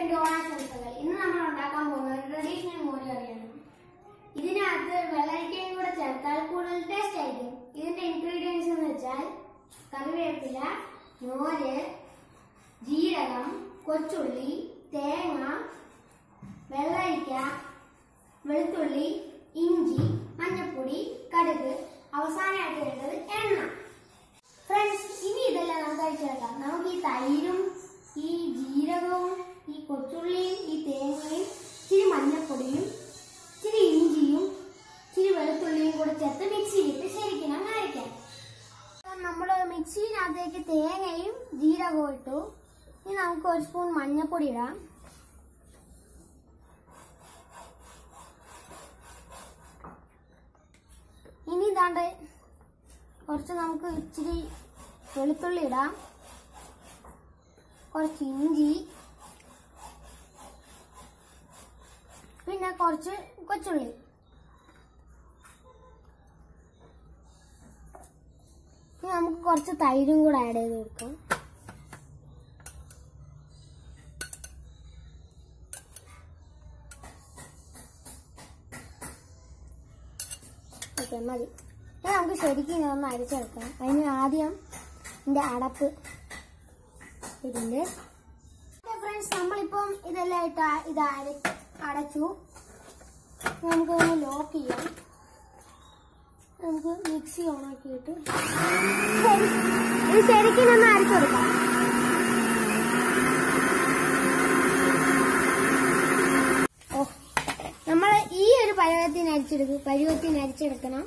വേണ്ടി ഓണാശംസകൾ ഇന്ന് നമ്മൾ ഉണ്ടാക്കാൻ പോകുന്നത് ട്രഡീഷണൽ മോര് കറിയാണ് ഇതിനകത്ത് വെള്ളരിക്കയും കൂടെ ചേർത്താൽ കൂടുതൽ ടേസ്റ്റ് ആയിരിക്കും ഇതിന്റെ ഇൻഗ്രീഡിയൻസ് എന്ന് വെച്ചാൽ കറിവേപ്പില മോര് ജീരകം കൊച്ചുള്ളി തേങ്ങ വെള്ളരിക്ക വെളുത്തുള്ളി ഇഞ്ചി മഞ്ഞൾപ്പൊടി കടുക് അവസാനമായിട്ട് വേണ്ടത് എണ്ണ ഫ്രണ്ട്സ് ഇനി ഇതെല്ലാം നമുക്ക് അയച്ചെടുക്കാം നമുക്ക് ഈ തൈരും ഈ ജീരകവും ഈ കൊച്ചുള്ളിയും ഈ തേങ്ങയും ഇച്ചിരി മഞ്ഞൾപ്പൊടിയും ഇച്ചിരി ഇഞ്ചിയും ഇച്ചിരി വെളുത്തുള്ളിയും കൂടെ ചേർത്ത് മിക്സിയിലിട്ട് ശരിക്കും അങ്ങ് അരയ്ക്കാം നമ്മൾ മിക്സിയിനകത്തേക്ക് തേങ്ങയും ജീരകവും ഇട്ടു ഇനി നമുക്ക് ഒരു സ്പൂൺ മഞ്ഞൾപ്പൊടി ഇടാം ഇനി ഇതാണ്ട് കുറച്ച് നമുക്ക് ഇച്ചിരി വെളുത്തുള്ളി ഇടാം കുറച്ച് ഇഞ്ചി പിന്നെ കുറച്ച് കൊച്ചുള്ളി ഇനി നമുക്ക് കുറച്ച് തൈരും കൂടെ ആഡ് ചെയ്ത് കൊടുക്കാം ഓക്കെ മതി ഇനി നമുക്ക് ശരിക്കും ഇതൊന്ന് അരിച്ചെടുക്കാം അതിന് ആദ്യം ഇതിന്റെ അടപ്പ് ഇതിന്റെ ഫ്രണ്ട്സ് നമ്മളിപ്പം ഇതെല്ലാം ഇട്ട് ആ- ഇത് അര- അടച്ചു ഇനി നമുക്കൊന്ന് ലോക്ക് ചെയ്യാം നമുക്ക് മിക്സി ഓണാക്കിയിട്ട് ശരി- ഇത് ശരിക്കും ഒന്ന് അരച്ചെടുക്കാം ഓ നമ്മൾ ഈ ഒരു പരുവത്തിന് അരിച്ചെടുക്കും പരുവത്തിന് അരിച്ചെടുക്കണം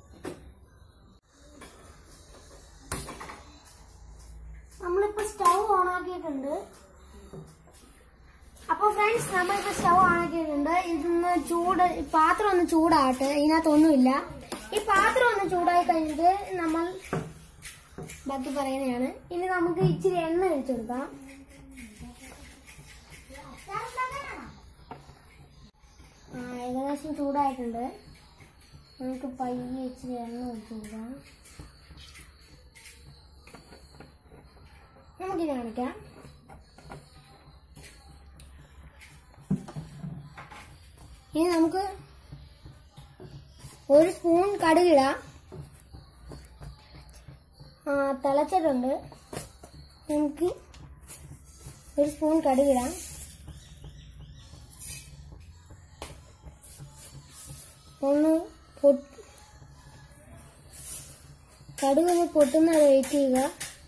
നമ്മളിപ്പോ സ്റ്റൗ ഓൺ ആക്കിയിട്ടുണ്ട് അപ്പൊ ഫ്രണ്ട്സ് നമ്മളിപ്പോ സ്റ്റൗ ഓൺ ആക്കിയിട്ടുണ്ട് ഇതൊന്ന് ചൂട് ഈ പാത്രം ഒന്ന് ചൂടാവട്ടെ ഇതിനകത്തൊന്നുമില്ല ഈ പാത്രം ഒന്ന് ചൂടായി കഴിഞ്ഞിട്ട് നമ്മൾ ബാക്കി പറയുന്നതാണ് ഇനി നമുക്ക് ഇച്ചിരി എണ്ണ ഒഴിച്ചെടുക്കാം ആ ഏകദേശം ചൂടായിട്ടുണ്ട് നമുക്ക് പയ്യെ ഇച്ചിരി എണ്ണ ഒഴിച്ചു കൊടുക്കാം നമുക്കിത് കാണിക്കാം ഇനി നമുക്ക് ഒരു സ്പൂൺ കടുകിടാം ആ തിളച്ചിട്ടുണ്ട് നമുക്ക് ഒരു സ്പൂൺ കടുകിടാം ഒന്ന് പൊട്ട് കടുക് ഒന്ന് പൊട്ടുന്നത് വെയിറ്റ് ചെയ്യുക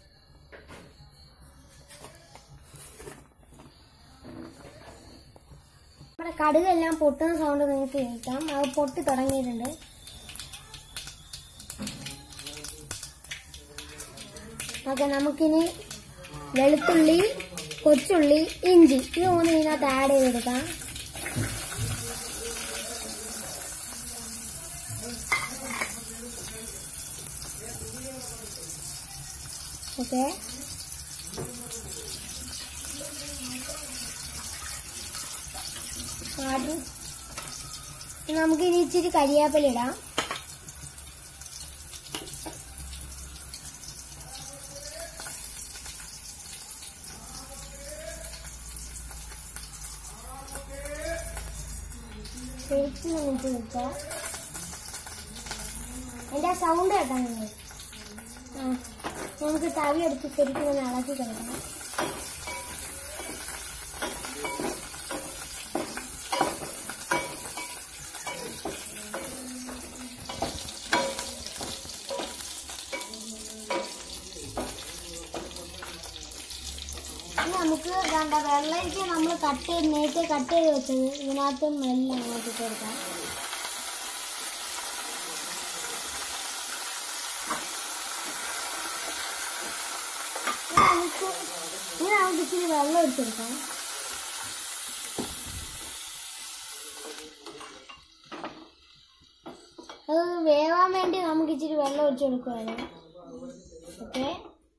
നമ്മുടെ കടുകെല്ലാം പൊട്ടുന്ന സൗണ്ട് നിങ്ങൾക്ക് കേൾക്കാം അത് പൊട്ടി തുടങ്ങിയിട്ടുണ്ട് ഓക്കെ നമുക്കിനി വെളുത്തുള്ളി കൊച്ചുള്ളി ഇഞ്ചി ഇത് മൂന്ന് ഇതിനകത്ത് ആഡ് ചെയ്തെടുക്കാം ഓക്കെ ആദ്യം നമുക്ക് ഇനി ഇച്ചിരി കരിയാപ്പില ഇടാം ശരിക്കും നമുക്ക് നിൽക്കാം എന്റെ സൗണ്ട് കേട്ടാ നിങ്ങൾ ആ നമുക്ക് തവി എടുത്ത് ശരിക്കും ഒന്ന് ഇളക്കി കിടക്കണം ഇനി നമുക്ക് വേണ്ട വെള്ളരിക്ക നമ്മൾ കട്ട് ചെയ്ത് നേരത്തെ കട്ട് ചെയ്ത് വെച്ചത് ഇതിനകത്ത് മെല്ലെ അങ്ങോട്ട് ഇട്ട് കൊടുക്കാം ഇനി നമുക്ക് ഇനി നമുക്ക് ഇച്ചിരി വെള്ളം ഒഴിച്ചെടുക്കാം അത് വേവാൻ വേണ്ടി നമുക്ക് ഇച്ചിരി വെള്ളം ഒഴിച്ചു കൊടുക്കുവാണ് ഓക്കെ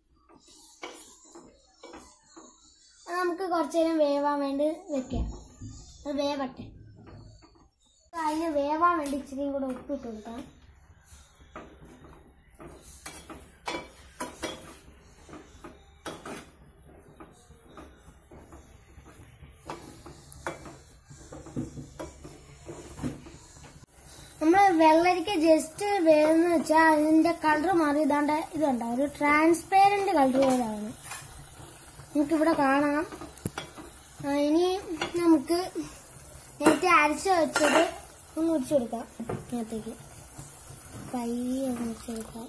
അത് നമുക്ക് കുറച്ചു നേരം വേവാൻ വേണ്ടി വെക്കാം അത് വേവട്ടെ അതിന് വേവാൻ വേണ്ടി ഇച്ചിരിയും കൂടെ ഉപ്പിട്ട് കൊടുക്കാം നമ്മൾ വെള്ളരിക്ക ജസ്റ്റ് വേന്ന് വെച്ചാൽ അതിന്റെ കളർ മാറി ഇതാണ്ട് ഇതുണ്ടോ ഒരു ട്രാൻസ്പെയറന്റ് കളർ പോലെയാണ് നമുക്കിവിടെ കാണാം ആ, ഇനി നമുക്ക് നേരത്തെ അരച്ച് വെച്ചത് ഒന്ന് ഒഴിച്ചു കൊടുക്കാം ഇതിനകത്തേക്ക് പയ്യെ ഒന്ന് ഒഴിച്ചു കൊടുക്കാം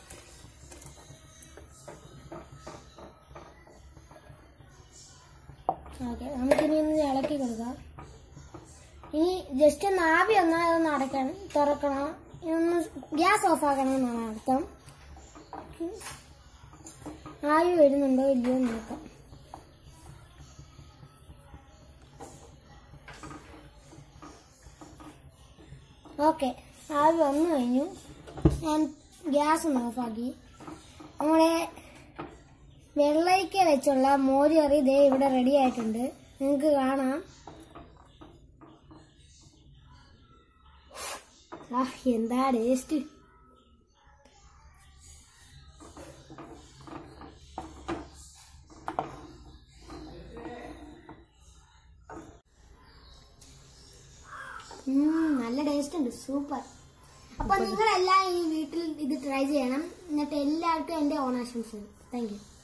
ഓക്കെ നമുക്കിനി ഒന്ന് ഇളക്കി കൊടുക്കാം ഇനി ജസ്റ്റ് ഒന്ന് ആവി ഒന്ന് ഒന്ന് അടയ്ക്കണം തുറക്കണം ഇതൊന്ന് ഗ്യാസ് ഓഫ് ആക്കണം എന്നാണ് അർത്ഥം ആവി വരുന്നുണ്ടോ ഇല്ലയോ എന്ന് നോക്കാം ഓക്കെ ആവി വന്നു കഴിഞ്ഞു ഞാൻ ഗ്യാസ് ഒന്ന് ഓഫാക്കി നമ്മുടെ വെള്ളരിക്ക വെച്ചുള്ള മോരുകറി ദേ ഇവിടെ റെഡി ആയിട്ടുണ്ട് നിങ്ങൾക്ക് കാണാം ആ എന്താ ടേസ്റ്റ് നല്ല ടേസ്റ്റ് ഉണ്ട് സൂപ്പർ അപ്പൊ നിങ്ങളെല്ലാം ഈ വീട്ടിൽ ഇത് ട്രൈ ചെയ്യണം എന്നിട്ട് എല്ലാവർക്കും എന്റെ ഓണാശംസകൾ താങ്ക് യു